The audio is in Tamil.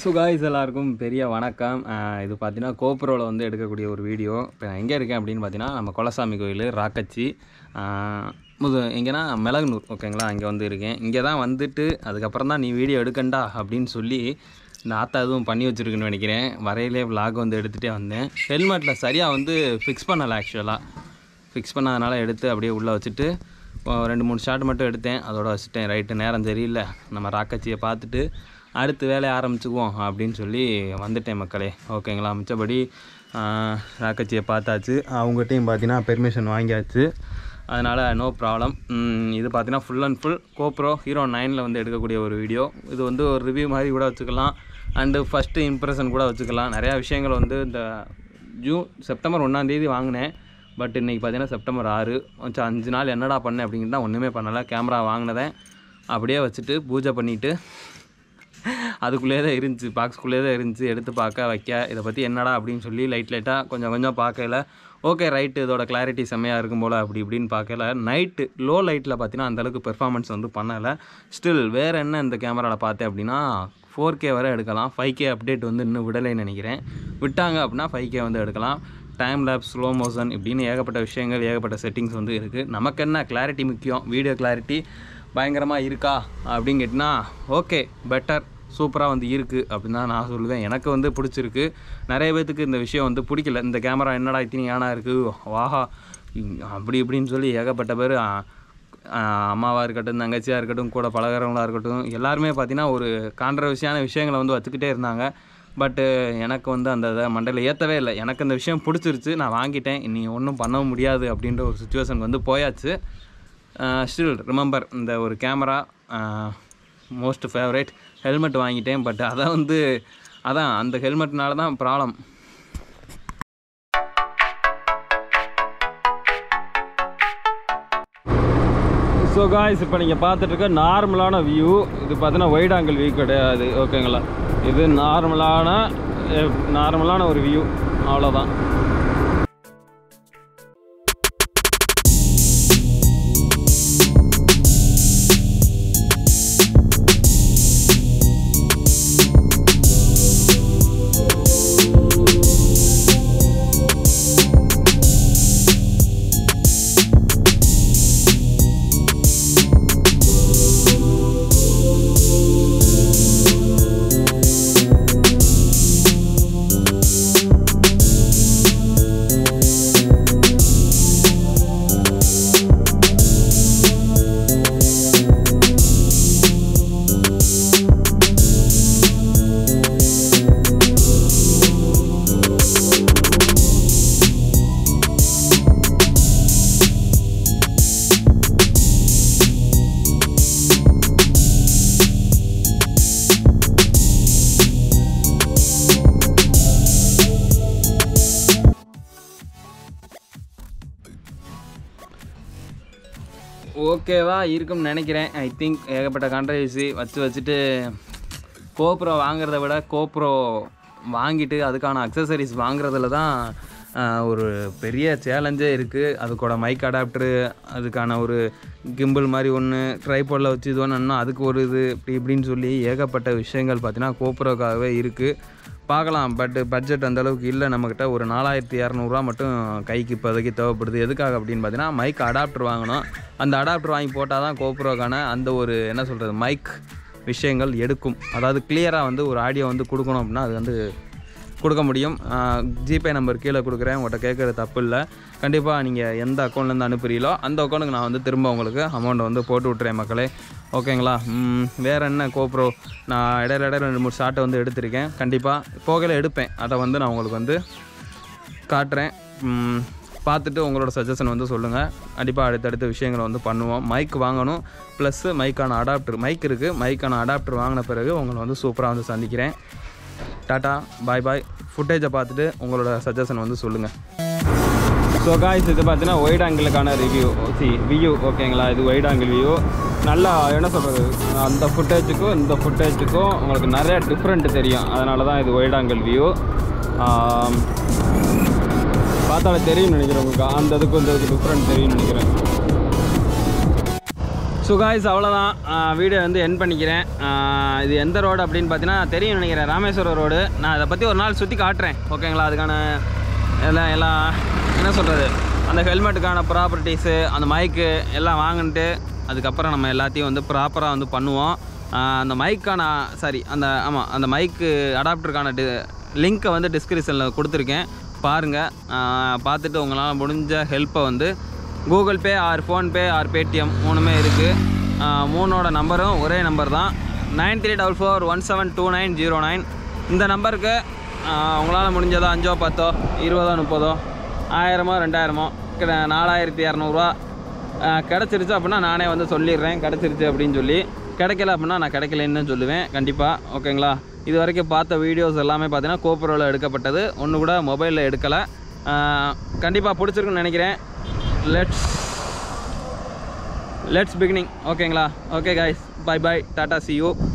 ஸோ காய்ஸ் எல்லாருக்கும் பெரிய வணக்கம் அஹ் இது பார்த்தீங்கன்னா கோப்ரோவில் வந்து எடுக்கக்கூடிய ஒரு வீடியோ இப்போ நான் எங்கே இருக்கேன் அப்படின்னு பார்த்தீங்கன்னா நம்ம கொலசாமி கோயில் ராக்கச்சி அஹ் முது எங்கேனா மிளகுனூர் ஓகேங்களா அங்கே வந்து இருக்கேன் இங்கே தான் வந்துட்டு அதுக்கப்புறம் தான் நீ வீடியோ எடுக்கண்டா அப்படின்னு சொல்லி இந்த ஆத்தா எதுவும் பண்ணி வச்சுருக்குன்னு நினைக்கிறேன் வரையிலே vlog வந்து எடுத்துகிட்டே வந்தேன் ஹெல்மெட்டில் சரியாக வந்து ஃபிக்ஸ் பண்ணலை ஆக்சுவலாக ஃபிக்ஸ் பண்ணாதனால எடுத்து அப்படியே உள்ளே வச்சுட்டு இப்போ ரெண்டு மூணு ஷாட் மட்டும் எடுத்தேன் அதோட வச்சுட்டேன் ரைட்டு நேரம் சரியில்லை நம்ம ராக்கச்சியை பார்த்துட்டு அடுத்து வேலையை ஆரம்பிச்சுக்குவோம் அப்படின்னு சொல்லி வந்துட்டேன் மக்களே ஓகேங்களா மிச்சபடி ஆஹ், ராக்கச்சியை பார்த்தாச்சு அவங்ககிட்டையும் பார்த்தீங்கன்னா பெர்மிஷன் வாங்கியாச்சு அதனால் நோ ப்ராப்ளம் இது பார்த்தீங்கன்னா full and full GoPro hero நைனில் வந்து எடுக்கக்கூடிய ஒரு வீடியோ இது வந்து ஒரு ரிவ்யூ மாதிரி கூட வச்சுக்கலாம் அண்டு ஃபஸ்ட்டு இம்ப்ரெஷன் கூட வச்சுக்கலாம் நிறையா விஷயங்கள் வந்து இந்த ஜூன் செப்டம்பர் ஒன்றாந்தேதி வாங்கினேன் பட் இன்றைக்கி பார்த்தீங்கன்னா செப்டம்பர் ஆறு கொஞ்சம் அஞ்சு நாள் என்னடா பண்ணேன் அப்படிங்கிறது தான் ஒன்றுமே பண்ணலை கேமரா வாங்கினதேன் அப்படியே வச்சுட்டு பூஜை பண்ணிவிட்டு அதுக்குள்ளேயே தான் இருந்துச்சு பாக்ஸ்குள்ளேயே தான் இருந்துச்சு எடுத்து பார்க்க வைக்க இதை பற்றி என்னடா அப்படின்னு சொல்லி லைட் லைட்டாக கொஞ்சம் கொஞ்சம் பார்க்கல ஓகே ரைட்டு இதோட கிளாரிட்டி செம்மையாக இருக்கும் போல் அப்படி இப்படின்னு பார்க்கல நைட்டு லோ லைட்டில் பார்த்தீங்கன்னா அந்தளவுக்கு பெர்ஃபார்மன்ஸ் வந்து பண்ணலை ஸ்டில் வேறு என்ன இந்த கேமராவில் பார்த்தேன் அப்படின்னா ஃபோர் கே வரை எடுக்கலாம் ஃபைவ் கே அப்டேட் வந்து இன்னும் விடலைன்னு நினைக்கிறேன் விட்டாங்க அப்படின்னா ஃபைவ் கே வந்து எடுக்கலாம் டைம் லேப் ஸ்லோ மோஷன் இப்படின்னு ஏகப்பட்ட விஷயங்கள் ஏகப்பட்ட செட்டிங்ஸ் வந்து இருக்குது நமக்கு என்ன கிளாரிட்டி முக்கியம் வீடியோ கிளாரிட்டி பயங்கரமாக இருக்கா அப்படின்னு கேட்டினா ஓகே பெட்டர் சூப்பராக வந்து இருக்குது அப்படின்னு தான் நான் சொல்லுவேன் எனக்கு வந்து பிடிச்சிருக்கு நிறைய பேத்துக்கு இந்த விஷயம் வந்து பிடிக்கல இந்த கேமரா என்னடா இத்தனை ஆனா இருக்குது வாஹா இ- அப்படி இப்படின்னு சொல்லி ஏகப்பட்ட பேர் அம்மாவாக இருக்கட்டும் தங்கச்சியாக இருக்கட்டும் கூட பழகிறவங்களா இருக்கட்டும் எல்லாருமே பார்த்தீங்கன்னா ஒரு கான்ட்ரவர்சியான விஷயங்களை வந்து வச்சுக்கிட்டே இருந்தாங்க பட்டு எனக்கு வந்து அந்த இதை மண்டையில் ஏற்றவே இல்லை எனக்கு அந்த விஷயம் பிடிச்சிருச்சு நான் வாங்கிட்டேன் இனி ஒன்றும் பண்ணவும் முடியாது அப்படின்ற ஒரு சுச்சுவேஷன் வந்து போயாச்சு ஸ்டில் ரிமெம்பர் இந்த ஒரு கேமரா மோஸ்ட் ஃபேவரேட் ஹெல்மெட் வாங்கிட்டேன் பட் அதை வந்து அதான் அந்த ஹெல்மெட்னால தான் ப்ராப்ளம் ஸோ காய்ஸ் இப்போ நீங்கள் பார்த்துட்டு இருக்க நார்மலான வியூ இது பார்த்தீங்கன்னா வைட் ஆங்கிள் வியூ கிடையாது ஓகேங்களா இது நார்மலான நார்மலான ஒரு வியூ அவ்வளோதான் ஓகேவா இருக்கும்னு நினைக்கிறேன் ஐ திங்க் ஏகப்பட்ட கான்ட்ரவர்சி வச்சு வச்சுட்டு கோப்ரோ வாங்குறத விட கோப்ரோ வாங்கிட்டு அதுக்கான அக்சசரிஸ் வாங்குறதுல தான் ஆஹ், ஒரு பெரிய சேலஞ்சே இருக்குது அதுக்கூட மைக் அடாப்டரு அதுக்கான ஒரு கிம்பிள் மாதிரி ஒன்று ட்ரைபாடில் வச்சு இது ஒன்று அதுக்கு ஒரு இது இப்படி இப்படின்னு சொல்லி ஏகப்பட்ட விஷயங்கள் பார்த்தீங்கன்னா கோப்ரோக்காகவே இருக்குது பார்க்கலாம் பட் பட்ஜெட் அந்த அளவுக்கு இல்லை நம்மக்கிட்ட ஒரு நாலாயிரத்தி இரநூறுவா மட்டும் கைக்கு இப்போதைக்கு தேவைப்படுது எதுக்காக அப்படின்னு பார்த்தீங்கன்னா மைக் அடாப்டர் வாங்கணும் அந்த அடாப்டர் வாங்கி போட்டால் தான் கோப்ரோக்கான அந்த ஒரு என்ன சொல்கிறது மைக் விஷயங்கள் எடுக்கும் அதாவது கிளியராக வந்து ஒரு ஆடியோ வந்து கொடுக்கணும் அப்படின்னா அது வந்து கொடுக்க முடியும் ஜிபே நம்பர் கீழே கொடுக்குறேன் உங்கள்கிட்ட கேட்குறது தப்பு இல்லை கண்டிப்பாக நீங்கள் எந்த அக்கௌண்ட்லேருந்து அனுப்புறீங்களோ அந்த அக்கௌண்ட்டுக்கு நான் வந்து திரும்ப உங்களுக்கு அமௌண்ட்டை வந்து போட்டு விட்றேன் மக்களே ஓகேங்களா ம், வேற என்ன கோப்ரோ நான் இடையில இடையில ரெண்டு மூணு ஷாட்டை வந்து எடுத்திருக்கேன் கண்டிப்பாக போகல எடுப்பேன் அதை வந்து நான் உங்களுக்கு வந்து காட்டுறேன் ம், பார்த்துட்டு உங்களோட சஜஷன் வந்து சொல்லுங்கள் கண்டிப்பாக அடுத்தடுத்த விஷயங்களை வந்து பண்ணுவோம் மைக் வாங்கணும் ப்ளஸ்ஸு மைக்கான அடாப்டர் மைக் இருக்குது மைக்கான அடாப்டர் வாங்கின பிறகு உங்களை வந்து சூப்பராக வந்து சந்திக்கிறேன் டாட்டா பாய் பாய் ஃபுட்டேஜை பார்த்துட்டு உங்களோட சஜஷன் வந்து சொல்லுங்கள் ஸோ காய்ஸ் இது பார்த்தீங்கன்னா ஒயிட் ஆங்கிளுக்கான ரிவ்யூ சி வியூ ஓகேங்களா இது ஒயிட் ஆங்கிள் வியூ நல்லா என்ன சொல்கிறது அந்த ஃபுட்டேஜுக்கும் இந்த ஃபுட்டேஜுக்கும் உங்களுக்கு நிறைய டிஃப்ரெண்ட் தெரியும் அதனால தான் இது ஒயிட் ஆங்கிள் வியூ பார்த்தாலே தெரியும்னு நினைக்கிறேன் உங்களுக்கு அந்த இதுக்கும் இந்த இதுக்கு டிஃப்ரெண்ட் தெரியும்னு நினைக்கிறேன் ஸோ சுகாய்ஸ் அவ்வளோதான் வீடியோ வந்து என் பண்ணிக்கிறேன் ஆஹ் இது எந்த ரோடு அப்படின்னு பார்த்தீங்கன்னா தெரியும் நினைக்கிறேன் ராமேஸ்வரம் ரோடு நான் அதை பற்றி ஒரு நாள் சுற்றி காட்டுறேன் ஓகேங்களா அதுக்கான எல்லாம் எல்லாம் என்ன சொல்கிறது அந்த ஹெல்மெட்டுக்கான ப்ராப்பர்ட்டிஸு அந்த மைக்கு எல்லாம் வாங்கிட்டு அதுக்கப்புறம் நம்ம எல்லாத்தையும் வந்து ப்ராப்பராக வந்து பண்ணுவோம் ஆஹ் அந்த மைக்கான சாரி அந்த ஆமாம் அந்த மைக்கு அடாப்டருக்கான டி லிங்க்கை வந்து டிஸ்கிரிப்ஷனில் கொடுத்துருக்கேன் பாருங்கள் பார்த்துட்டு உங்களால் முடிஞ்ச ஹெல்ப்பை வந்து Google Pay or PhonePe or Paytm மூணுமே இருக்குது மூணோட நம்பரும் ஒரே நம்பர் தான் nine three double four one seven two nine zero nine இந்த நம்பருக்கு உங்களால் முடிஞ்சதோ அஞ்சோ பத்தோ இருபதோ முப்பதோ ஆயிரமோ ரெண்டாயிரமோ கிட்ட நாலாயிரத்தி இரநூறுவா கிடச்சிருச்சு அப்படின்னா நானே வந்து சொல்லிடுறேன் கிடச்சிருச்சு அப்படின்னு சொல்லி கிடைக்கல அப்படின்னா நான் கிடைக்கலன்னு சொல்லுவேன் கண்டிப்பாக ஓகேங்களா இது வரைக்கும் பார்த்த வீடியோஸ் எல்லாமே பார்த்தீங்கன்னா கோப்புரோவில் எடுக்கப்பட்டது ஒன்று கூட மொபைலில் எடுக்கலை கண்டிப்பாக பிடிச்சிருக்குன்னு நினைக்கிறேன் லெட்ஸ் லெட்ஸ் பிகினிங் ஓகேங்களா okay guys bye bye tata see you